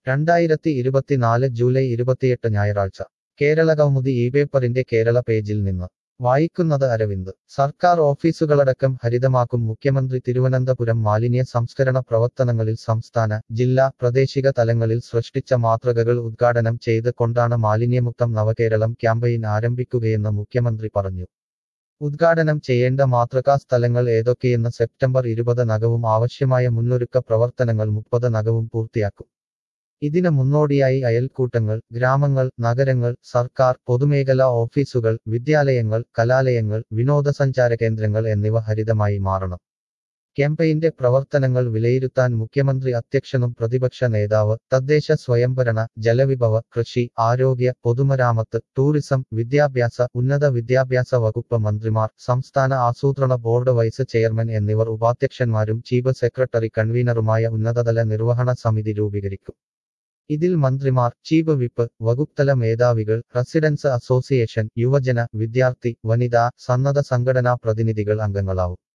രണ്ടായിരത്തി ഇരുപത്തിനാല് ജൂലൈ ഇരുപത്തിയെട്ട് ഞായറാഴ്ച കേരള കൗമുദി ഈ പേപ്പറിന്റെ കേരള പേജിൽ നിന്ന് വായിക്കുന്നത് അരവിന്ദ് സർക്കാർ ഓഫീസുകളടക്കം ഹരിതമാക്കും മുഖ്യമന്ത്രി തിരുവനന്തപുരം മാലിന്യ സംസ്കരണ പ്രവർത്തനങ്ങളിൽ സംസ്ഥാന ജില്ലാ പ്രാദേശിക തലങ്ങളിൽ സൃഷ്ടിച്ച മാതൃകകൾ ഉദ്ഘാടനം ചെയ്ത് കൊണ്ടാണ് മാലിന്യമുക്തം നവകേരളം ക്യാമ്പയിൻ ആരംഭിക്കുകയെന്ന് മുഖ്യമന്ത്രി പറഞ്ഞു ഉദ്ഘാടനം ചെയ്യേണ്ട മാതൃകാ സ്ഥലങ്ങൾ ഏതൊക്കെയെന്ന് സെപ്റ്റംബർ ഇരുപത് നഗവും ആവശ്യമായ മുന്നൊരുക്ക പ്രവർത്തനങ്ങൾ മുപ്പത് നഗവും പൂർത്തിയാക്കും ഇതിന് മുന്നോടിയായി അയൽക്കൂട്ടങ്ങൾ ഗ്രാമങ്ങൾ നഗരങ്ങൾ സർക്കാർ പൊതുമേഖലാ ഓഫീസുകൾ വിദ്യാലയങ്ങൾ കലാലയങ്ങൾ വിനോദസഞ്ചാര കേന്ദ്രങ്ങൾ എന്നിവ ഹരിതമായി മാറണം ക്യാമ്പയിന്റെ പ്രവർത്തനങ്ങൾ വിലയിരുത്താൻ മുഖ്യമന്ത്രി അധ്യക്ഷനും പ്രതിപക്ഷ നേതാവ് തദ്ദേശ സ്വയംഭരണ ജലവിഭവ കൃഷി ആരോഗ്യ പൊതുമരാമത്ത് ടൂറിസം വിദ്യാഭ്യാസ ഉന്നത വിദ്യാഭ്യാസ വകുപ്പ് മന്ത്രിമാർ സംസ്ഥാന ആസൂത്രണ ബോർഡ് വൈസ് ചെയർമാൻ എന്നിവർ ഉപാധ്യക്ഷന്മാരും ചീഫ് സെക്രട്ടറി കൺവീനറുമായ ഉന്നതതല നിർവഹണ സമിതി രൂപീകരിക്കും ഇതിൽ മന്ത്രിമാർ ചീഫ് വിപ്പ് വകുപ്തല മേധാവികൾ റെസിഡൻസ് അസോസിയേഷൻ യുവജന വിദ്യാർത്ഥി വനിതാ സന്നദ്ധ സംഘടനാ പ്രതിനിധികൾ അംഗങ്ങളാവും